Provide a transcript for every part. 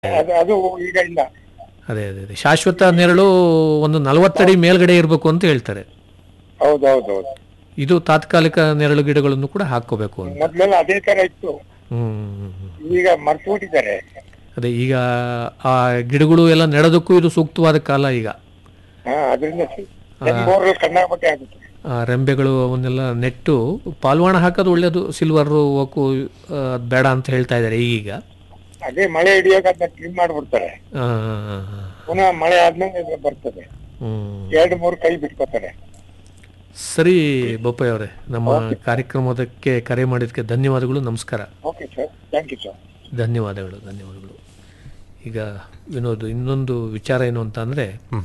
ಅದು ಅದು ಈಗ ಇಲ್ಲ ಅದೇ ಅದೇ ಅದೇ ಶಾಶ್ವತ ನೆರಳು ಒಂದು ನಲವತ್ತಡಿ ಮೇಲ್ಗಡೆ ಇರಬೇಕು ಅಂತ ಹೇಳ್ತಾರೆ ಹೌದು ಹೌದು ಹೌದು ಇದು ತಾತ್ಕಾಲಿಕ ನೆರಳು ಗಿಡಗಳನ್ನು ಕೂಡ ಹಾಕೋಬೇಕು ಅಂತ ಮೊದ್ಲೆಲ್ಲ ಅದೇ ತರ ಇತ್ತು ಹ್ಮ್ ಹ್ಮ್, ಹ್ಮ್. ಈಗ ಮರ್ತ್ಬಿಟ್ಟಿದ್ದಾರೆ ಅದೇ ಈಗ ಆ ಗಿಡಗಳು ಎಲ್ಲ ನೆಡೋದಕ್ಕೂ ಇದು ಸೂಕ್ತವಾದ ಕಾಲ ಈಗ ಹಾ ಅದರಿಂದ ಬೋರ್ವೆಲ್ ಕಣ್ಣಾಪಟ್ಟೆ ಆಗುತ್ತೆ ಆ ರೆಂಬೆಗಳು ಅವನ್ನೆಲ್ಲ ನೆಟ್ಟು ಪಾಲ್ವಾಣ ಹಾಕೋದು ಒಳ್ಳೇದು ಸಿಲ್ವರ್ ಓಕು ಅದು ಬೇಡ ಅಂತ ಹೇಳ್ತಾ ಇದ್ದಾರೆ ಈಗೀಗ ಅದೇ ಮಳೆ ಹಿಡಿಯೋಕೆ ಅದನ್ನ ಕ್ಲೀನ್ ಮಾಡ್ಬಿಡ್ತಾರೆ ಆ, ಆ, ಆ, ಆ. ಪುನಃ ಮಳೆ ಆದ್ಮೇಲೆ ಇದು ಬರ್ತದೆ ಹ್ಮ್ ಎರಡು ಮೂರು ಕೈ ಬಿಟ್ಕೋತಾರೆ ಸರಿ ಬೋಪಯ್ಯ ಅವರೇ ನಮ್ಮ ಕಾರ್ಯಕ್ರಮದಕ್ಕೆ ಕರೆ ಮಾಡಿದ್ದಕ್ಕೆ ಧನ್ಯವಾದಗಳು ನಮಸ್ಕಾರ okay sir thank you sir ಧನ್ಯವಾದಗಳು ಧನ್ಯವಾದಗಳು ಈಗ ವಿನೋದ್ ಇನ್ನೊಂದು ವಿಚಾರ ಏನು ಅಂತ ಅಂದರೆ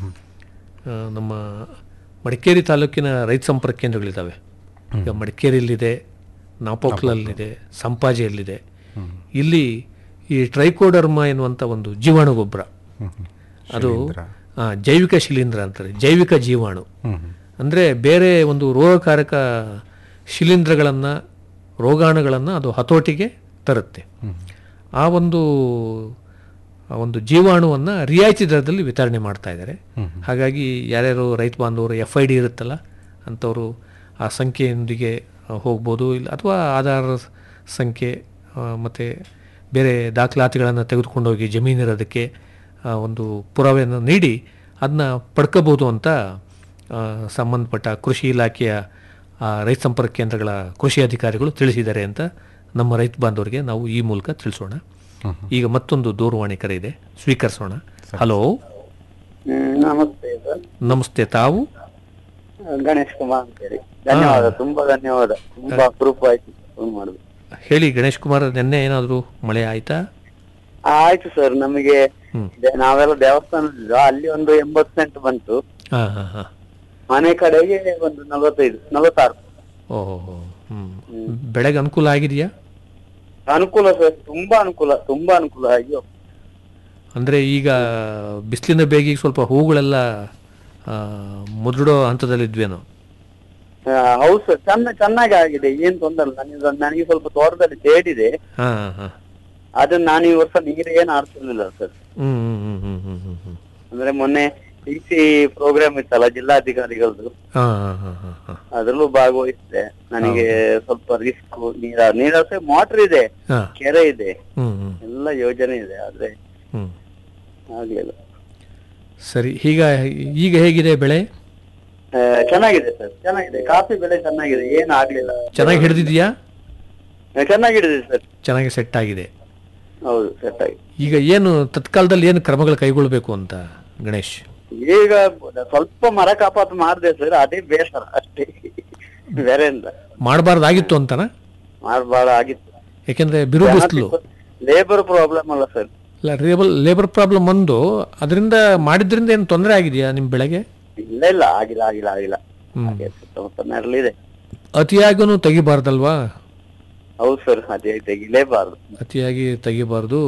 ನಮ್ಮ ಮಡಿಕೇರಿ ತಾಲೂಕಿನ ರೈತ ಸಂಪರ್ಕ ಕೇಂದ್ರಗಳಿದ್ದಾವೆ ಈಗ ಮಡಿಕೇರಿಯಲ್ಲಿದೆ ನಾಪೋಕ್ಲಲ್ಲಿದೆ ಸಂಪಾಜಿಯಲ್ಲಿದೆ ಇಲ್ಲಿ ಈ ಟ್ರೈಕೋಡರ್ಮ ಎನ್ನುವಂಥ ಒಂದು ಜೀವಾಣು ಗೊಬ್ಬರ ಅದು ಆ, ಜೈವಿಕ ಶಿಲೀಂಧ್ರ ಅಂತಾರೆ ಜೈವಿಕ ಜೀವಾಣು ಅಂದರೆ ಬೇರೆ ಒಂದು ರೋಗಕಾರಕ ಶಿಲೀಂಧ್ರಗಳನ್ನು ರೋಗಾಣುಗಳನ್ನು ಅದು ಹತೋಟಿಗೆ ತರುತ್ತೆ ಆ ಒಂದು ಆ ಒಂದು ಜೀವಾಣುವನ್ನು ರಿಯಾಯಿತಿ ದರದಲ್ಲಿ ವಿತರಣೆ ಮಾಡ್ತಾ ಇದ್ದಾರೆ ಹಾಗಾಗಿ ಯಾರ್ಯಾರು ರೈತ ಬಾಂಧವರು ಎಫ್ ಐ ಡಿ ಇರುತ್ತಲ್ಲ ಅಂಥವರು ಆ ಸಂಖ್ಯೆಯೊಂದಿಗೆ ಆ, ಹೋಗ್ಬೋದು ಇಲ್ಲ ಅಥವಾ ಆಧಾರ ಸಂಖ್ಯೆ ಮತ್ತು ಬೇರೆ ದಾಖಲಾತಿಗಳನ್ನು ತೆಗೆದುಕೊಂಡೋಗಿ ಜಮೀನಿರೋದಕ್ಕೆ ಆ, ಒಂದು ಪುರಾವೆಯನ್ನು ನೀಡಿ ಅದನ್ನ ಪಡ್ಕೋಬೋದು ಅಂತ ಆ, ಸಂಬಂಧಪಟ್ಟ ಕೃಷಿ ಇಲಾಖೆಯ ಆ, ರೈತ ಸಂಪರ್ಕ ಕೇಂದ್ರಗಳ ಕೃಷಿ ಅಧಿಕಾರಿಗಳು ತಿಳಿಸಿದ್ದಾರೆ ಅಂತ ನಮ್ಮ ರೈತ ಬಾಂಧವರಿಗೆ ನಾವು ಈ ಮೂಲಕ ತಿಳಿಸೋಣ ಈಗ ಮತ್ತೊಂದು ದೂರವಾಣಿ ಕರೆ ಇದೆ ಸ್ವೀಕರಿಸೋಣ ಹಲೋ ನಮಸ್ತೆ ಸರ್ ನಮಸ್ತೆ ತಾವು ಗಣೇಶ್ ಕುಮಾರ್ ಅಂತೇಳಿ ಧನ್ಯವಾದ ತುಂಬಾ ಧನ್ಯವಾದ ತುಂಬಾ ಅಪರೂಪ ಆಯ್ತು ಫೋನ್ ಮಾಡುದು ಹೇಳಿ ಗಣೇಶ್ ಕುಮಾರ್ ನಿನ್ನೆ ಏನಾದರೂ ಮಳೆ ಆಯ್ತಾ ಆಯ್ತು ಸರ್ ನಮಗೆ ಹ್ಮ್. ದೆ- ನಾವೆಲ್ಲ ದೇವಸ್ಥಾನದ ಅಲ್ಲಿ ಒಂದು ಎಂಬತ್ತು ಸೆಂಟ್ ಬಂತು ಹಾಂ ಹಾಂ ಹಾಂ ಮನೆ ಕಡೆಗೆ ಒಂದು ನಲವತ್ತೈದು ನಲವತ್ತಾರು ಓಹೋ ಹ್ಞೂ ಬೆಳೆಗೆ ಅನುಕೂಲ ಆಗಿದೆಯಾ ಅನುಕೂಲ ಸರ್ ತುಂಬಾ ಅನುಕೂಲ ತುಂಬಾ ಅನುಕೂಲ ಅಯ್ಯೋ ಅಂದರೆ ಈಗ ಬಿಸಿಲಿನ ಬೇಗಿಗೆ ಸ್ವಲ್ಪ ಹೂಗಳೆಲ್ಲ ಆ, ಮುದುಡೋ ಹಂತದಲ್ಲಿದ್ವೇನೋ ಆ, ಹೌದು ಸರ್ ಚೆನ್ನ ಚೆನ್ನಾಗಿ ಆಗಿದೆ ಏನ್ ತೊಂದರೆ ಇಲ್ಲ ನನಗೆ ನನಗೆ ಸ್ವಲ್ಪ ತೋಟದಲ್ಲಿ ತೇಡಿದೆ ಹಾಂ ಹಾಂ ಹಾಂ ಅದನ್ನ ನಾನು ಈ ವರ್ಷ ನೀರು ಏನ್ ಆಡ್ತಿರ್ಲಿಲ್ಲ ಸರ್ ಹ್ಞೂ ಹ್ಞೂ ಹ್ಞೂ ಹ್ಞೂ ಹ್ಞೂ ಹ್ಞೂ ಅಂದ್ರೆ ಮೊನ್ನೆ ಡಿ ಸಿ ಪ್ರೋಗ್ರಾಮ್ ಇತ್ತಲ್ಲ ಜಿಲ್ಲಾಧಿಕಾರಿಗಳದ್ದು ಹಾಂ ಹಾಂ ಹಾಂ ಹಾಂ ಹಾಂ ಅದ್ರಲ್ಲೂ ಭಾಗವಹಿಸಿದೆ ನನಗೆ ಸ್ವಲ್ಪ ರಿಸ್ಕ್ ನೀರ ನೀರಾವರಿ ಮೋಟರ್ ಇದೆ ಹಾಂ ಕೆರೆ ಇದೆ ಹ್ಞೂ ಹ್ಞೂ ಎಲ್ಲ ಯೋಜನೆ ಇದೆ ಆದ್ರೆ ಹ್ಞೂ ಆಗ್ಲಿಲ್ಲ ಸರಿ ಈಗ ಈಗ ಹೇಗಿದೆ ಬೆಳೆ ಆ, ಚೆನ್ನಾಗಿದೆ ಸರ್ ಚೆನ್ನಾಗಿದೆ ಕಾಫಿ ಬೆಳೆ ಚೆನ್ನಾಗಿದೆ ಏನು ಆಗ್ಲಿಲ್ಲ ಚೆನ್ನಾಗಿ ಹಿಡಿದಿದೆಯಾ ಆ, ಚೆನ್ನಾಗಿದೆ ಸರ್ ಚೆನ್ನಾಗಿ ಸೆಟ್ ಆಗಿದೆ ಹೌದು ಸೆಟ್ ಆಗಿ ಈಗ ಏನು ತತ್ಕಾಲದಲ್ಲಿ ಏನು ಕ್ರಮಗಳು ಕೈಗೊಳ್ಳಬೇಕು ಅಂತ ಗಣೇಶ್ ಈಗ ಸ್ವಲ್ಪ ಮರ ಕಾಪಾತು ಮಾಡಿದೆ ಸರ್ ಅದೇ ಬೇಸರ ಅಷ್ಟೇ ಬೇರೆ ಎಂತ ಮಾಡಬಾರ್ದಾಗಿತ್ತು ಅಂತನ ಮಾಡಬಾರ ಆಗಿತ್ತು ಯಾಕೆಂದ್ರೆ ಬಿರು ಬಿಸಿಲು ಲೇಬರ್ ಪ್ರಾಬ್ಲಮ್ ಅಲ್ಲ ಸರ್ ಇಲ್ಲ ಲೇಬಲ್ ಲೇಬರ್ ಪ್ರಾಬ್ಲಮ್ ಒಂದು ಅದರಿಂದ ಮಾಡಿದ್ರಿಂದ ಏನು ತೊಂದರೆ ಆಗಿದೆಯಾ ನಿಮ್ಮ ಬೆಳೆಗೆ ಇಲ್ಲ ಇಲ್ಲ ಆಗಿಲ್ಲ ಆಗಿಲ್ಲ ಆಗಿಲ್ಲ ಹ್ಮ್. ಹಾಗೆ ಸುತ್ತಮುತ್ತ ನೆರಳಿದೆ ಅತಿಯಾಗೂ ತೆಗಿಬಾರ್ದಲ್ವಾ ಹೌದು ಸರ್ ಅದೇ ತೆಗಿಲೇಬಾರ್ದು ಅತಿಯಾಗಿ ತೆಗಿಬಾರ್ದು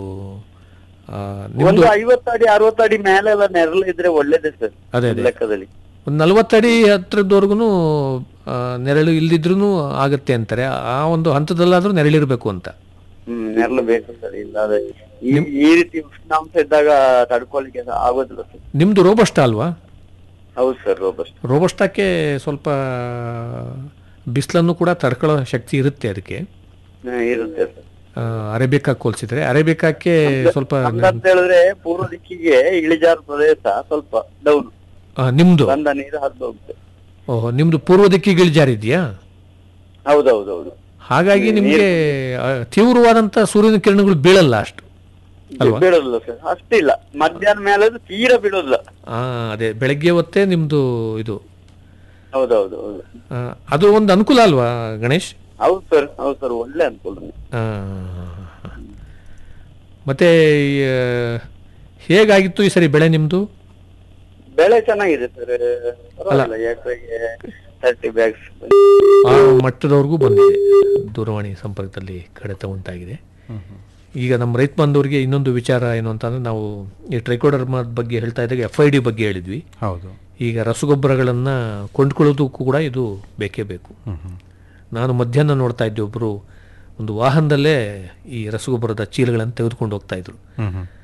ಆ, ನಿಮ್ದು ಒಂದು ಐವತ್ತು ಅಡಿ ಅರವತ್ತು ಅಡಿ ಮೇಲೆಲ್ಲ ನೆರಳು ಇದ್ರೆ ಒಳ್ಳೇದೇ ಸರ್ ಅದೇ ಅದೇ ಲೆಕ್ಕದಲ್ಲಿ ಒಂದು ನಲ್ವತ್ತಡಿ ಹತ್ರದವರೆಗೂ ನೆರಳು ಇಲ್ದಿದ್ರೂ ಆಗತ್ತೆ ಅಂತಾರೆ ಆ ಒಂದು ಹಂತದಲ್ಲಾದ್ರೂ ನೆರಳಿರ್ಬೇಕು ಅಂತ ಹ್ಮ್ ನೆರಳು ಬೇಕು ಸರ್ ಇಲ್ಲಾದ್ರೆ ಈ ಈ ರೀತಿ ಉಷ್ಣಾಂಶ ಇದ್ದಾಗ ತಡ್ಕೊಳಿಕ್ಕೆ ಆಗೋದಿಲ್ಲ ಸರ್ ನಿಮ್ದು ರೋಬಸ್ಟ ಅಲ್ವಾ ಹೌದು ಸರ್ ರೋಬಸ್ಟ್ ರೋಬಸ್ಟಕ್ಕೆ ಸ್ವಲ್ಪ ಬಿಸಿಲನ್ನು ಕೂಡ ತಡ್ಕೊಳ್ಳೋ ಶಕ್ತಿ ಇರುತ್ತೆ ಅದಕ್ಕೆ ಇರುತ್ತೆ ಸರ್ ಆ, ಅರೇಬಿಕಾಕ್ಕೆ ಹೋಲಿಸಿದ್ರೆ ಅರೇಬಿಕಾಕ್ಕೆ ಸ್ವಲ್ಪ ನಮ್ದಂತ ಹೇಳಿದ್ರೆ ಪೂರ್ವ ದಿಕ್ಕಿಗೆ ಇಳಿಜಾರು ಪ್ರದೇಶ ಸ್ವಲ್ಪ ಡೌನ್ ಆ, ನಿಮ್ದು ಬಂದ ನೀರು ಹರಿದು ಹೋಗುತ್ತೆ ಓಹೋ ನಿಮ್ದು ಪೂರ್ವ ದಿಕ್ಕಿಗೆ ಇಳಿಜಾರಿದೆಯಾ ಹೌದೌದೌದು ಹಾಗಾಗಿ ನಿಮಗೆ ಆ, ತೀವ್ರವಾದಂಥ ಸೂರ್ಯನ ಕಿರಣಗಳು ಬೀಳಲ್ಲ ಅಷ್ಟು ಅಲ್ವಾ ಬೀಳೋದಿಲ್ಲ ಸರ್ ಅಷ್ಟಿಲ್ಲ ಮಧ್ಯಾಹ್ನ ಮೇಲೆ ಅದು ತೀರಾ ಬೀಳೋದಿಲ್ಲ ಆ, ಅದೇ ಬೆಳಗ್ಗೆ ಹೊತ್ತೇ ನಿಮ್ದು ಇದು ಹೌದೌದು ಹೌದು ಆ, ಅದು ಒಂದು ಅನುಕೂಲ ಅಲ್ವಾ ಗಣೇಶ್ ಹೌದು ಸರ್ ಹೌದು ಸರ್ ಒಳ್ಳೆ ಅನುಕೂಲ ಆ, ಮತ್ತೆ ಈ, ಆ, ಹೇಗಾಗಿತ್ತು ಈ ಸರಿ ಬೆಳೆ ನಿಮ್ದು ಬೆಳೆ ಚೆನ್ನಾಗಿದೆ ಸರ್ ಪರವಾಗಿಲ್ಲ ಎಕರೆಗೆ ತರ್ಟಿ ಬ್ಯಾಗ್ಸ್ ಆ ಮಟ್ಟದವರೆಗೂ ಬಂದಿದೆ ದೂರವಾಣಿ ಸಂಪರ್ಕದಲ್ಲಿ ಕಡಿತ ಉಂಟಾಗಿದೆ ಈಗ ನಮ್ಮ ರೈತ ಬಾಂಧವರಿಗೆ ಇನ್ನೊಂದು ವಿಚಾರ ಏನು ಅಂತಂದ್ರೆ ನಾವು ಈ ಟ್ರೈಕೋಡರ್ಮದ ಬಗ್ಗೆ ಹೇಳ್ತಾ ಇದ್ದಾಗ ಎಫ್ ಐ ಡಿ ಬಗ್ಗೆ ಹೇಳಿದ್ವಿ ಹೌದು ಈಗ ರಸಗೊಬ್ಬರಗಳನ್ನು ಕೊಂಡ್ಕೊಳ್ಳೋದಕ್ಕೂ ಕೂಡ ಇದು ಬೇಕೇ ಬೇಕು ನಾನು ಮಧ್ಯಾಹ್ನ ನೋಡ್ತಾ ಇದ್ದೆ ಒಬ್ಬರು ಒಂದು ವಾಹನದಲ್ಲೇ ಈ ರಸಗೊಬ್ಬರದ ಚೀಲಗಳನ್ನು ತೆಗೆದುಕೊಂಡು ಹೋಗ್ತಾ ಇದ್ರು ಹ್ಮ್ ಹ್ಮ್